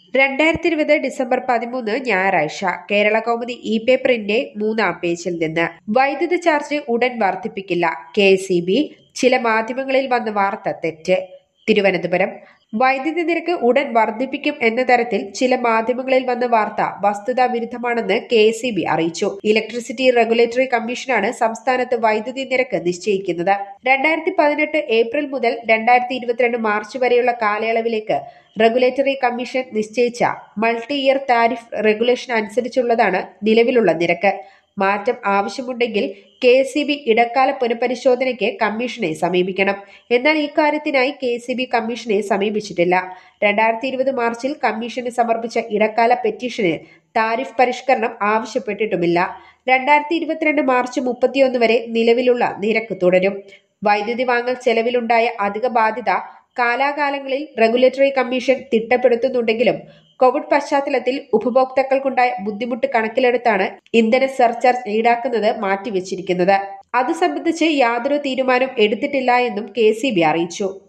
രണ്ടായിരത്തി ഇരുപത് ഡിസംബർ പതിമൂന്ന് ഞായറാഴ്ച കേരള കൗമുദി ഇ പേപ്പറിന്റെ മൂന്നാം പേജിൽ നിന്ന് വൈദ്യുത ചാർജ് ഉടൻ വർദ്ധിപ്പിക്കില്ല കെ ചില മാധ്യമങ്ങളിൽ വന്ന വാർത്ത തെറ്റ് തിരുവനന്തപുരം വൈദ്യുതി നിരക്ക് ഉടൻ വർദ്ധിപ്പിക്കും എന്ന തരത്തിൽ ചില മാധ്യമങ്ങളിൽ വന്ന വാർത്ത വസ്തുതാ വിരുദ്ധമാണെന്ന് കെ എസ് അറിയിച്ചു ഇലക്ട്രിസിറ്റി റെഗുലേറ്ററി കമ്മീഷനാണ് സംസ്ഥാനത്ത് വൈദ്യുതി നിരക്ക് നിശ്ചയിക്കുന്നത് രണ്ടായിരത്തി പതിനെട്ട് ഏപ്രിൽ മുതൽ രണ്ടായിരത്തി ഇരുപത്തിരണ്ട് മാർച്ച് വരെയുള്ള കാലയളവിലേക്ക് റെഗുലേറ്ററി കമ്മീഷൻ നിശ്ചയിച്ച മൾട്ടി ഇയർ താരിഫ് റെഗുലേഷൻ അനുസരിച്ചുള്ളതാണ് നിലവിലുള്ള നിരക്ക് മാറ്റം ആവശ്യമുണ്ടെങ്കിൽ കെ എസ് സി ബി ഇടക്കാല പുനഃപരിശോധനയ്ക്ക് കമ്മീഷനെ സമീപിക്കണം എന്നാൽ ഇക്കാര്യത്തിനായി കെ എസ് സി ബി കമ്മീഷനെ സമീപിച്ചിട്ടില്ല രണ്ടായിരത്തി ഇരുപത് മാർച്ചിൽ കമ്മീഷന് സമർപ്പിച്ച ഇടക്കാല പെറ്റീഷനിൽ താരിഫ് പരിഷ്കരണം ആവശ്യപ്പെട്ടിട്ടുമില്ല രണ്ടായിരത്തി ഇരുപത്തിരണ്ട് മാർച്ച് മുപ്പത്തിയൊന്ന് വരെ നിലവിലുള്ള നിരക്ക് തുടരും വൈദ്യുതി വാങ്ങൽ ചെലവിലുണ്ടായ അധിക ബാധ്യത കാലാകാലങ്ങളിൽ റെഗുലേറ്ററി കമ്മീഷൻ തിട്ടപ്പെടുത്തുന്നുണ്ടെങ്കിലും കോവിഡ് പശ്ചാത്തലത്തിൽ ഉപഭോക്താക്കൾക്കുണ്ടായ ബുദ്ധിമുട്ട് കണക്കിലെടുത്താണ് ഇന്ധന സർചാർജ് ഈടാക്കുന്നത് മാറ്റിവെച്ചിരിക്കുന്നത് അത് സംബന്ധിച്ച് യാതൊരു തീരുമാനം എടുത്തിട്ടില്ല എന്നും കെ അറിയിച്ചു